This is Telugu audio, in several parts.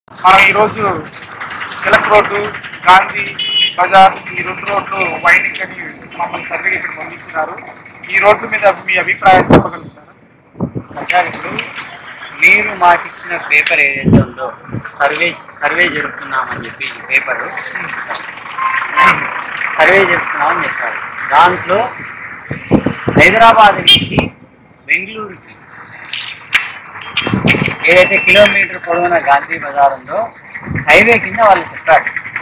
మనం ఈరోజు తిలక్ రోడ్డు గాంధీ బజార్ ఈ రెండు రోడ్లు వైండింగ్ అని మమ్మల్ని సర్వే ఇక్కడ పంపించినారు ఈ రోడ్డు మీద మీ అభిప్రాయం చెప్పగలుగుతారా కచ్చారు ఇప్పుడు మీరు మాకు ఇచ్చిన పేపర్ ఏదైతే ఉందో సర్వే సర్వే జరుపుతున్నామని చెప్పి ఈ పేపరు సర్వే జరుపుతున్నామని చెప్పారు దాంట్లో హైదరాబాద్ నుంచి బెంగళూరుకి ఏదైతే కిలోమీటర్ పొడవున గాంధీ బజార్ ఉందో హైవే కింద వాళ్ళు చెప్పారు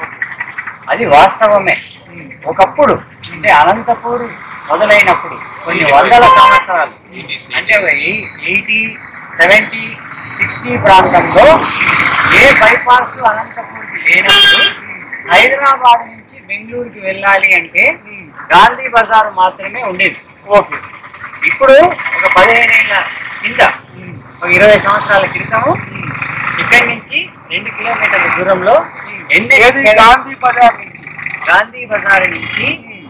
అది వాస్తవమే ఒకప్పుడు అంటే అనంతపూర్ మొదలైనప్పుడు కొన్ని వందల సంవత్సరాలు అంటే ఎయిటీ సెవెంటీ సిక్స్టీ ప్రాంతంలో ఏ బైపాస్ అనంతపూర్కి లేనప్పుడు హైదరాబాద్ నుంచి బెంగళూరుకి వెళ్ళాలి అంటే గాంధీ బజార్ మాత్రమే ఉండేది ఓకే ఇప్పుడు ఒక పదిహేనేళ్ళ కింద ఒక ఇరవై సంవత్సరాల క్రితము ఇక్కడి నుంచి రెండు కిలోమీటర్ల దూరంలో ఏది ఎన్హెచ్ గాంధీ బజార్ నుంచి గాంధీ బజార్ నుంచి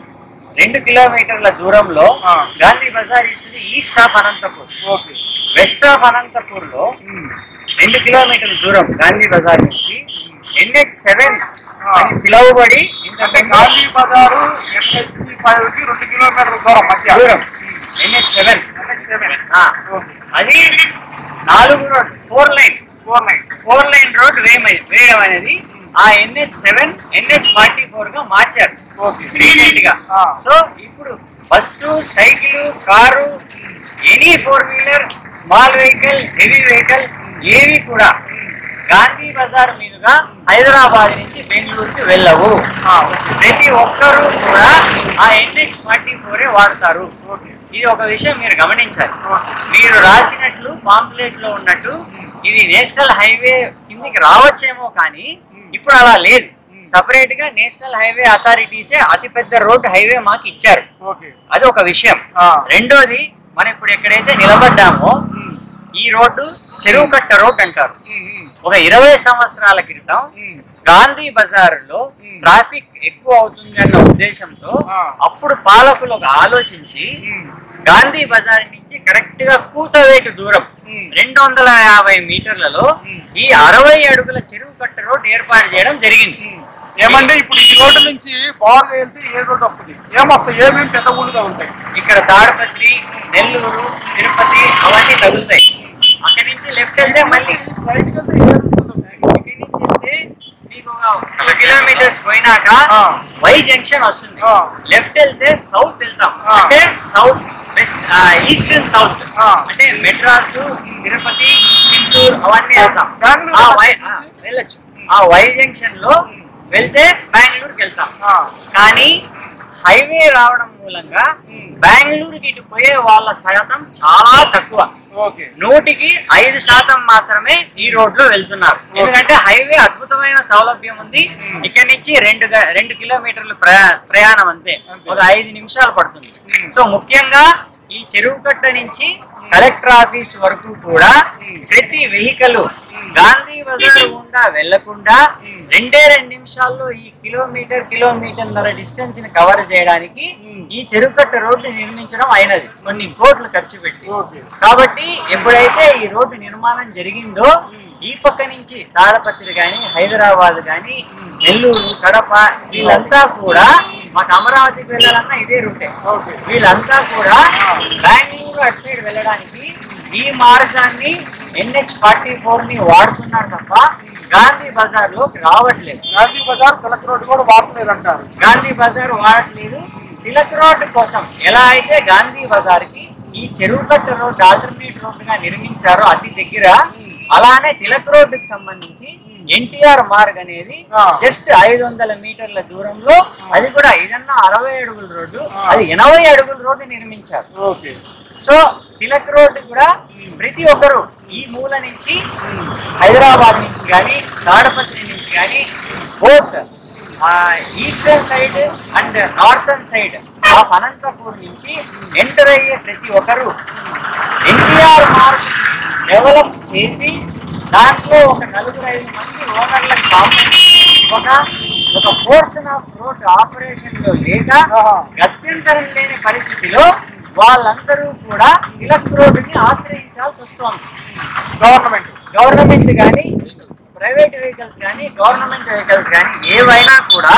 రెండు కిలోమీటర్ల దూరంలో ఆ. Gandhi Bazaar east east of Anantapur okay west of Anantapur లో రెండు కిలోమీటర్ల దూరం గాంధీ బజార్ నుంచి ఎన్హెచ్ సెవెన్ ఆ. అని పిలువబడి అంటే ఇంతకు గాంధీ బజారు ఎన్హెచ్సి ఫైవ్ కి రెండు కిలోమీటర్ల దూరం మధ్య దూరం NH seven NH seven okay అది నాలుగు road four lane four nine four lane road వేయమై వేయడం అనేది ఆ NH seven NH forty four గా మార్చారు ఓకే రీసెంట్ గా ఆ. సో ఇప్పుడు bus cycle car any four wheeler small vehicle heavy vehicle ఏవి కూడా గాంధీ బజార్ మీదుగా హైదరాబాద్ నుంచి బెంగళూరుకి వెళ్ళవు ప్రతి ఒక్కరూ కూడా ఆ ఎన్హెచ్ ఫార్టీ ఫోరే వాడతారు ఓకే ఇది ఒక విషయం మీరు గమనించాలి ఓకే మీరు రాసినట్లు పాంప్లెట్ లో ఉన్నట్టు ఇది నేషనల్ హైవే కిందికి రావచ్చేమో కానీ ఇప్పుడు అలా లేదు సపరేట్ గా నేషనల్ హైవే అథారిటీసే అతిపెద్ద రోడ్ హైవే మాకు ఇచ్చారు ఓకే అది ఒక విషయం ఆ. రెండోది మనం ఇప్పుడు ఎక్కడైతే నిలబడ్డామో ఈ రోడ్డు చెరువు కట్ట రోడ్ అంటారు ఒక ఇరవై సంవత్సరాల క్రితం గాంధీ బజార్ లో ట్రాఫిక్ ఎక్కువ అవుతుంది అన్న ఉద్దేశంతో ఆ. అప్పుడు పాలకులు ఒక ఆలోచించి గాంధీ బజార్ నుంచి కరెక్ట్ గా కూతవేటు దూరం మ్మ్. రెండు వందల యాభై మీటర్లలో మ్మ్. ఈ అరవై అడుగుల చెరువు కట్ట రోడ్ ఏర్పాటు చేయడం జరిగింది ఏమంటే ఇప్పుడు ఈ రోడ్డు నుంచి బాగా వెళ్తే ఏ రోడ్డు వస్తుంది ఏమొస్తాయి ఏమేమి పెద్ద ఊళ్ళుగా ఉంటాయి ఇక్కడ తాడపత్రి నెల్లూరు తిరుపతి అవన్నీ తగులుతాయి అక్కడి నుంచి లెఫ్ట్ వెళ్తే మళ్ళీ రైట్ వెళ్తే ఏ route ఉంటుంది? ఇక్కడి నుంచి వెళ్తే మీకు ఒక kilometers పోయినాక ఆ. వై జంక్షన్ వస్తుంది ఆ. లెఫ్ట్ వెళ్తే సౌత్ వెళ్తాం ఆ. అంటే south west east and south ఆ. అంటే మెడ్రాసు తిరుపతి చిత్తూరు అవన్నీ వెళ్తాం బెంగళూరు ఆ వై నుంచి? ఆ, వెళ్ళొచ్చు ఆ వై జంక్షన్ లో వెళ్తే బెంగళూరుకి వెళ్తాం ఆ, కానీ హైవే రావడం మూలంగా బెంగళూరుకి ఇటు పోయే వాళ్ళ శాతం చాలా తక్కువ ఓకే నూటికి ఐదు శాతం మాత్రమే ఈ రోడ్ లో వెళ్తున్నారు ఎందుకంటే హైవే అద్భుతమైన సౌలభ్యం ఉంది ఇక్కడ నుంచి రెండు గ- రెండు కిలోమీటర్ల ప్రయా- ప్రయాణం అంతే అంతే. ఒక ఐదు నిమిషాలు పడుతుంది మ్మ్. సో ముఖ్యంగా ఈ చెరువు కట్ట నుంచి కలెక్టర్ ఆఫీస్ వరకు కూడా ప్రతి వెహికల్ గాంధీ బజార్ గుండా వెళ్లకుండా రెండే రెండు నిమిషాల్లో ఈ కిలోమీటర్ కిలోమీటర్ డిస్టెన్స్ ని కవర్ చేయడానికి ఈ చెరుకట్ట రోడ్డు నిర్మించడం అయినది కొన్ని కోట్లు ఖర్చు పెట్టి ఓకే కాబట్టి ఎప్పుడైతే ఈ రోడ్డు నిర్మాణం జరిగిందో ఈ పక్క నుంచి తాడపత్రి కానీ హైదరాబాద్ కానీ నెల్లూరు కడప వీళ్ళంతా కూడా మాకు అమరావతికి వెళ్ళాలన్నా ఇదే రూటే ఓకే వీళ్ళంతా కూడా బెంగళూరు అటు సైడ్ వెళ్ళడానికి ఈ మార్గాన్ని ఎన్హెచ్ ఫార్టీ ఫోర్ ని వాడుతున్నారు తప్ప గాంధీ బజార్ లోకి రావట్లేదు గాంధీ బజార్ తిలక్ రోడ్డు కూడా వాడలేదు అంటారు గాంధీ బజార్ వాడట్లేదు తిలక్ రోడ్ కోసం ఎలా అయితే గాంధీ బజార్ కి ఈ చెరువు కట్ట రోడ్ ఆల్టర్నేట్ రోడ్ గా నిర్మించారో అతి దగ్గర అలానే తిలక్ రోడ్డుకి సంబంధించి ఎన్టీఆర్ మార్గ్ అనేది ఆ. జస్ట్ ఐదు వందల మీటర్ల దూరంలో అది కూడా ఇదన్నా అరవై అడుగుల రోడ్డు ఆ. అది ఎనభై అడుగుల రోడ్డు నిర్మించారు ఓకే సో తిలక్ రోడ్డు కూడా ప్రతి ఒక్కరు ఈ మూల నుంచి హైదరాబాద్ నుంచి కానీ తాడపత్రి నుంచి కానీ both eastern side and northern side of Anantapur నుంచి ఎంటర్ అయ్యే ప్రతి ఒక్కరు ఎన్టీఆర్ మార్క్ డెవలప్ చేసి దాంట్లో ఒక నలుగురు ఐదు మంది ఓనర్లకు కాంపెన్సేషన్ ఇవ్వక ఒక పోర్షన్ ఆఫ్ రోడ్ ఆపరేషన్ లో లేక ఆహా. గత్యంతరం లేని పరిస్థితిలో వాళ్ళందరూ కూడా తిలక్ రోడ్డుని ఆశ్రయించాల్సి వస్తోంది గవర్నమెంట్ గవర్నమెంట్ కానీ ప్రైవేట్ వెహికల్స్ కానీ గవర్నమెంట్ వెహికల్స్ కానీ ఏవైనా కూడా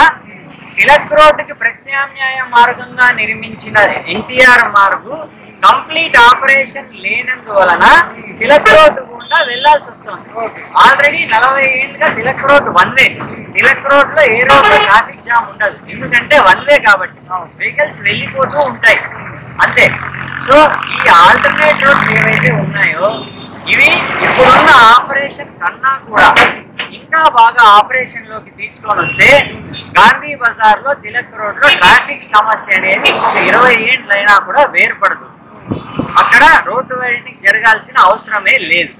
తిలక్ రోడ్డుకి ప్రత్యామ్నాయ మార్గంగా నిర్మించిన ఎన్టీఆర్ మార్గు కంప్లీట్ ఆపరేషన్ లేనందువలన తిలక్ రోడ్డు గుండా వెళ్లాల్సి వస్తుంది ఆల్రెడీ నలభై ఏళ్ళుగా Tilak road one way Tilak road లో ఏ రోడ్ ట్రాఫిక్ జామ్ ఉండదు ఎందుకంటే వన్ వే కాబట్టి వెహికల్స్ వెళ్ళిపోతూ ఉంటాయి అంతే సో ఈ ఆల్టర్నేట్ రోడ్స్ ఏవైతే ఉన్నాయో ఇవి ఇప్పుడున్న ఆపరేషన్ కన్నా కూడా ఇంకా బాగా ఆపరేషన్ లోకి తీసుకొని వస్తే గాంధీ బజార్ లో తిలక్ రోడ్ లో ట్రాఫిక్ సమస్య అనేది ఒక ఇరవై ఏండ్లైనా కూడా వేరుపడదు అక్కడ రోడ్డు వైడనింగ్ జరగాల్సిన అవసరమే లేదు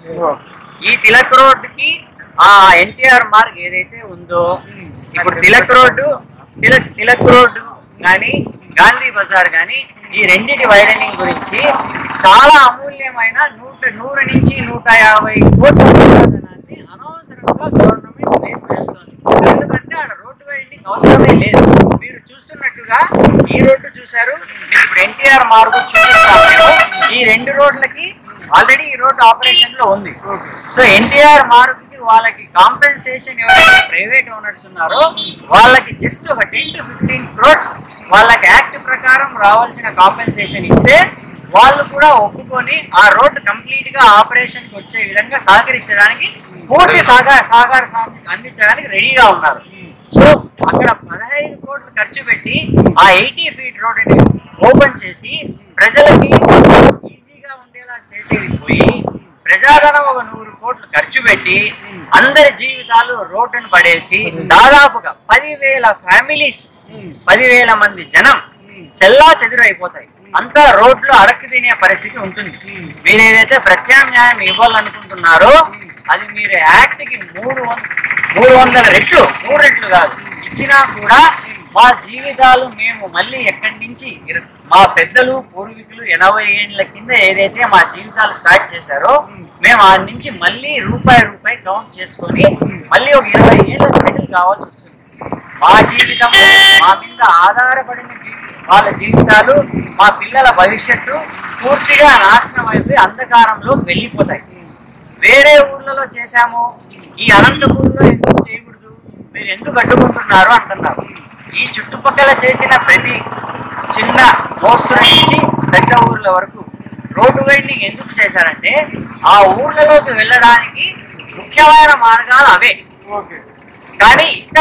ఈ తిలక్ రోడ్డుకి ఆ ఎన్టీఆర్ మార్గ్ ఏదైతే ఉందో ఇప్పుడు తిలక్ రోడ్డు తిలక్ తిలక్ రోడ్డు కానీ గాంధీ బజార్ కానీ ఈ రెండింటి వైడనింగ్ గురించి చాలా అమూల్యమైన నూట నూరు నుంచి నూట యాభై కోట్ల ప్రయోజనాన్ని అనవసరంగా గవర్నమెంట్ వేస్ట్ చేస్తుంది ఎందుకంటే ఆడ రోడ్డు వైడనింగ్ అవసరమే లేదు మీరు చూస్తున్నట్టుగా ఈ రోడ్డు చూశారు మీకు ఇప్పుడు ఎన్టీఆర్ మార్గు చూపిస్తాం మేము ఈ రెండు రోడ్లకి ఆల్రెడీ ఈ రోడ్డు ఆపరేషన్ లో ఉంది సో ఎన్టీఆర్ మార్పుకి వాళ్ళకి కాంపెన్సేషన్ ఎవరైతే ప్రైవేట్ ఓనర్స్ ఉన్నారో వాళ్ళకి జస్ట్ ఒక టెన్ టు ఫిఫ్టీన్ క్రోర్స్ వాళ్ళకి యాక్ట్ ప్రకారం రావాల్సిన కాంపెన్సేషన్ ఇస్తే వాళ్ళు కూడా ఒప్పుకొని ఆ రోడ్డు కంప్లీట్ గా ఆపరేషన్ వచ్చే విధంగా సహకరించడానికి పూర్తి సహకార సహకార సాధి- అందించడానికి రెడీగా ఉన్నారు సో అక్కడ పదహైదు కోట్లు ఖర్చు పెట్టి ఆ ఎయిటీ ఫీట్ రోడ్డుని ఓపెన్ చేసి ప్రజలకి ఈజీగా ఉండేలా చేసేది పోయి ప్రజాధనం ఒక నూరు కోట్లు ఖర్చు పెట్టి అందరి జీవితాలు రోడ్డును పడేసి దాదాపుగా పదివేల ఫ్యామిలీస్ పదివేల మంది జనం చెల్లా చెదురైపోతాయి అంతా రోడ్లు అడక్కి తినే పరిస్థితి ఉంటుంది మీరు ఏదైతే ప్రత్యామ్నాయం ఇవ్వాలనుకుంటున్నారో అది మీరు యాక్ట్ కి మూడు వం- మూడు వందల రెట్లు మూడు రెట్లు కాదు ఇచ్చినా కూడా మా జీవితాలు మేము మళ్ళీ ఎక్కడి నుంచి ఇర- మా పెద్దలు పూర్వీకులు ఎనభై ఏళ్ళ కింద ఏదైతే మా జీవితాలు స్టార్ట్ చేశారో మేము ఆ నుంచి మళ్ళీ రూపాయి రూపాయి కౌంట్ చేసుకొని మళ్ళీ ఒక ఇరవై ఏళ్ళకి సెటిల్ కావాల్సి వస్తుంది మా జీవితం మా మీద ఆధారపడిన జీవి వాళ్ళ జీవితాలు మా పిల్లల భవిష్యత్తు పూర్తిగా నాశనం అయిపోయి అంధకారంలో వెళ్ళిపోతాయి వేరే ఊర్లలో చేశాము ఈ అనంతపూర్లో ఎందుకు చేయకూడదు మీరు ఎందుకు అడ్డుకుంటున్నారు అంటున్నారు ఈ చుట్టుపక్కల చేసిన ప్రతి చిన్న మోస్తరు నుంచి పెద్ద ఊర్ల వరకు రోడ్డు వైండింగ్ ఎందుకు చేశారంటే ఆ ఊర్లలోకి వెళ్ళడానికి ముఖ్యమైన మార్గాలు అవే ఓకే కానీ ఇక్కడ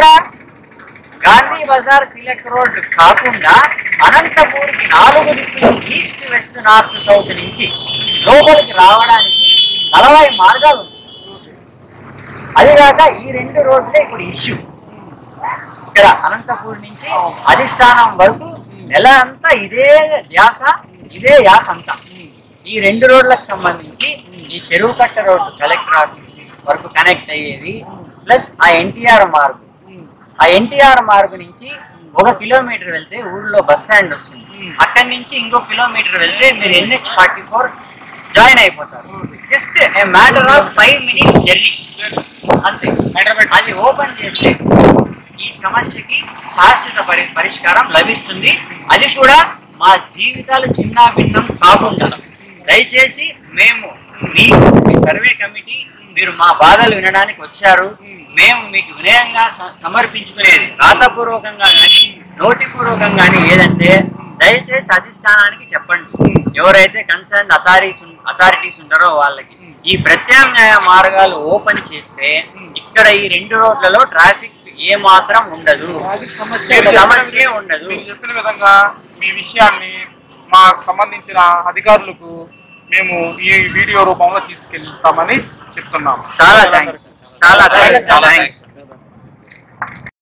గాంధీ బజార్ తిలక్ రోడ్ కాకుండా అనంతపూర్కి నాలుగు దిక్కులు ఈస్ట్ వెస్ట్ నార్త్ సౌత్ నుంచి లోపలికి రావడానికి నలభై మార్గాలు ఉన్నాయి అదిగాక ఈ రెండు రోడ్లే ఇప్పుడు ఇష్యూ ఇక్కడ అనంతపూర్ నుంచి అధిష్టానం వరకు నెల అంతా ఇదే ధ్యాస ఇదే యాస అంతా ఈ రెండు రోడ్లకు సంబంధించి ఈ చెరువు కట్ట రోడ్డు కలెక్టర్ ఆఫీస్ వరకు కనెక్ట్ అయ్యేది ప్లస్ ఆ ఎన్టీఆర్ మార్గు ఆ ఎన్టీఆర్ మార్గు నుంచి ఒక కిలోమీటర్ వెళ్తే ఊళ్ళో బస్ స్టాండ్ వస్తుంది అక్కడి నుంచి ఇంకో కిలోమీటర్ వెళ్తే మీరు ఎన్హెచ్ ఫార్టీ ఫోర్ జాయిన్ అయిపోతారు just a matter of five minutes journey అంతే హైదరాబాద్ అది ఓపెన్ చేస్తే ఈ సమస్యకి శాశ్వత పరి పరిష్కారం లభిస్తుంది అది కూడా మా జీవితాలు చిన్న భిన్నం కాకుండా దయచేసి మేము మీకు మీ సర్వే కమిటీ మీరు మా బాధలు వినడానికి వచ్చారు మేము మీకు వినయంగా స- సమర్పించుకునేది రాతపూర్వకంగా కానీ నోటిపూర్వకంగా కానీ ఏదంటే దయచేసి అధిష్టానానికి చెప్పండి ఎవరైతే కన్సర్న్ అథారిటీస్ అథారిటీస్ ఉంటారో వాళ్ళకి ఈ ప్రత్యామ్నాయ మార్గాలు ఓపెన్ చేస్తే ఇక్కడ ఈ రెండు రోడ్లలో ట్రాఫిక్ ఏ మాత్రం ఉండదు మీకు సమస్య ఉండదు మీరు చెప్పిన విధంగా మీ విషయాన్ని మాకు సంబంధించిన అధికారులకు మేము ఈ వీడియో రూపంలో తీసుకెళ్తామని చెప్తున్నాము చాలా థ్యాంక్స్ చాలా థ్యాంక్స్ థ్యాంక్స్